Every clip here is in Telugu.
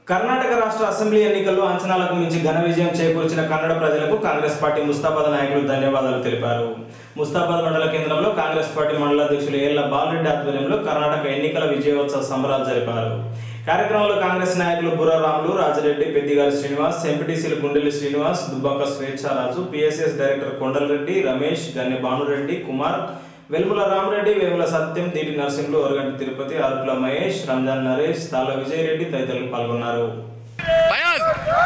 కర్ణాటక రాష్ట్ర అసెంబ్లీ ఎన్నికల్లో అంచనాలకు మించి ఘన విజయం చేకూర్చిన కన్నడ ప్రజలకు కాంగ్రెస్ పార్టీ ముస్తాబాద్ నాయకులు ధన్యవాదాలు తెలిపారు ముస్తాబాద్ మండల కేంద్రంలో కాంగ్రెస్ పార్టీ మండల అధ్యక్షులు ఏళ్ల బాలరెడ్డి ఆధ్వర్యంలో కర్ణాటక ఎన్నికల విజయోత్సవ సంబరాలు జరిపారు కార్యక్రమంలో కాంగ్రెస్ నాయకులు బుర్రారాములు రాజరెడ్డి పెద్దిగారి శ్రీనివాస్ ఎంపీటీసీలు గుండెల్లి శ్రీనివాస్ దుబ్బాక స్వేచ్ఛారాజు పిఎస్ఎస్ డైరెక్టర్ కొండలరెడ్డి రమేష్ గన్నె భానురెడ్డి కుమార్ వెల్ముల రామరెడ్డి వేముల సత్యం దీటి నరసింహులు ఒరగంటి తిరుపతి అరుకుల మహేష్ రంజాన్ నరేష్ తాళ్ళ విజయరెడ్డి తదితరులు పాల్గొన్నారు ఫయాజ్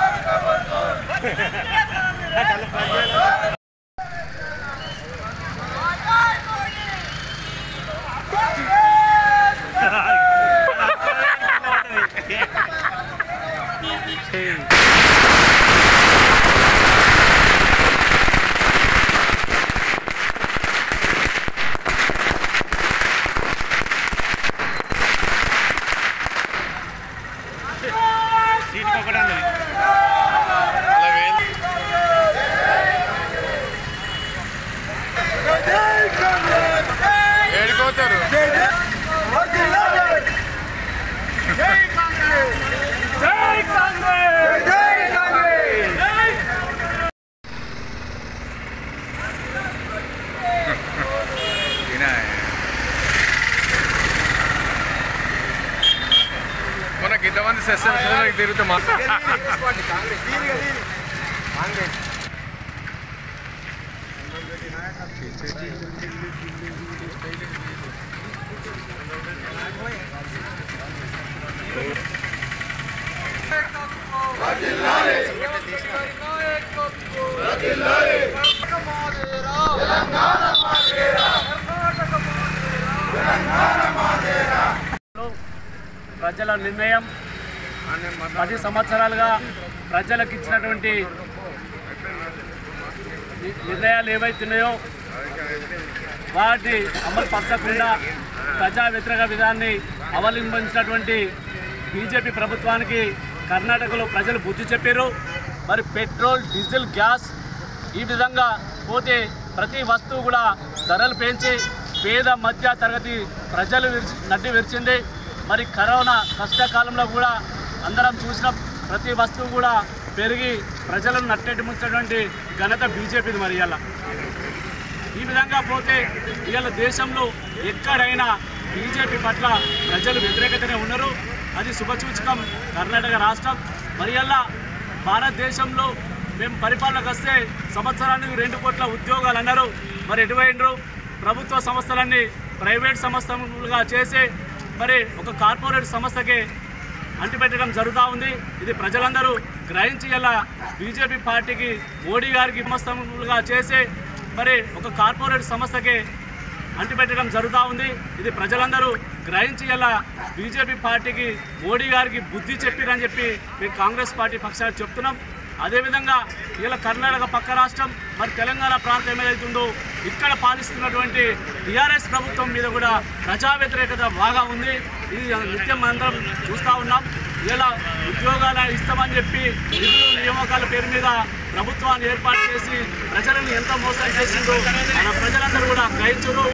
అలా వేలు ఏడుకోతారు మనకి ఇంతమంది సస్యం తిరుగుతాం ప్రజల నిర్ణయం పది సంవత్సరాలుగా ప్రజలకు ఇచ్చినటువంటి ని- నిర్ణయాలు ఏవైతున్నాయో వాటి అమలు పరచకుండా ప్రజా వ్యతిరేక విధాన్ని అవలంబించినటువంటి బీజేపీ ప్రభుత్వానికి కర్ణాటకలో ప్రజలు బుద్ధి చెప్పారు మరి పెట్రోల్ డీజిల్ గ్యాస్ ఈ విధంగా పోతే ప్రతి వస్తువు కూడా ధరలు పెంచి పేద మధ్య తరగతి ప్రజలు విరిచి నడ్డి విరిచింది మరి కరోనా కష్టకాలంలో కూడా అందరం చూసిన ప్రతి వస్తువు కూడా పెరిగి ప్రజలను నట్టెట్టి ముంచినటువంటి ఘనత బీజేపీది మరి ఇవాళ ఈ విధంగా పోతే ఇవాళ దేశంలో ఎక్కడైనా బీజేపీ పట్ల ప్రజలు వ్యతిరేకతనే ఉన్నారు అది శుభసూచకం కర్ణాటక రాష్ట్రం మరి ఇలా భారతదేశంలో మేము పరిపాలనకు వస్తే సంవత్సరానికి రెండు కోట్ల ఉద్యోగాలు అన్నారు మరి ఎటువైండ్రు ప్రభుత్వ సంస్థలన్నీ ప్రైవేట్ సంస్థలుగా చేసి మరి ఒక కార్పొరేట్ సంస్థకి అంటిపెట్టడం జరుగుతూ ఉంది ఇది ప్రజలందరూ గ్రహించి ఇలా బీజేపీ పార్టీకి మోడీ గారికి సంస్థలుగా చేసి మరి ఒక కార్పొరేట్ సంస్థకి అంటిపెట్టడం జరుగుతూ ఉంది ఇది ప్రజలందరూ గ్రహించి ఇలా బీజేపీ పార్టీకి మోడీ గారికి బుద్ధి చెప్పిరని చెప్పి మేము కాంగ్రెస్ పార్టీ పక్షాలు చెప్తున్నాం అదేవిధంగా ఇలా కర్ణాటక పక్క రాష్ట్రం మరి తెలంగాణ ప్రాంతం ఏదైతుందో ఇక్కడ పాలిస్తున్నటువంటి టీఆర్ఎస్ ప్రభుత్వం మీద కూడా ప్రజా వ్యతిరేకత బాగా ఉంది ఇది నిత్యం అందరం చూస్తూ ఉన్నాం ఇలా ఉద్యోగాలు ఇస్తామని చెప్పి నిధులు నియామకాల పేరు మీద ప్రభుత్వాన్ని ఏర్పాటు చేసి ప్రజలను ఎంత మోసం చేసిందో మన ప్రజలందరూ కూడా గ్రహించరు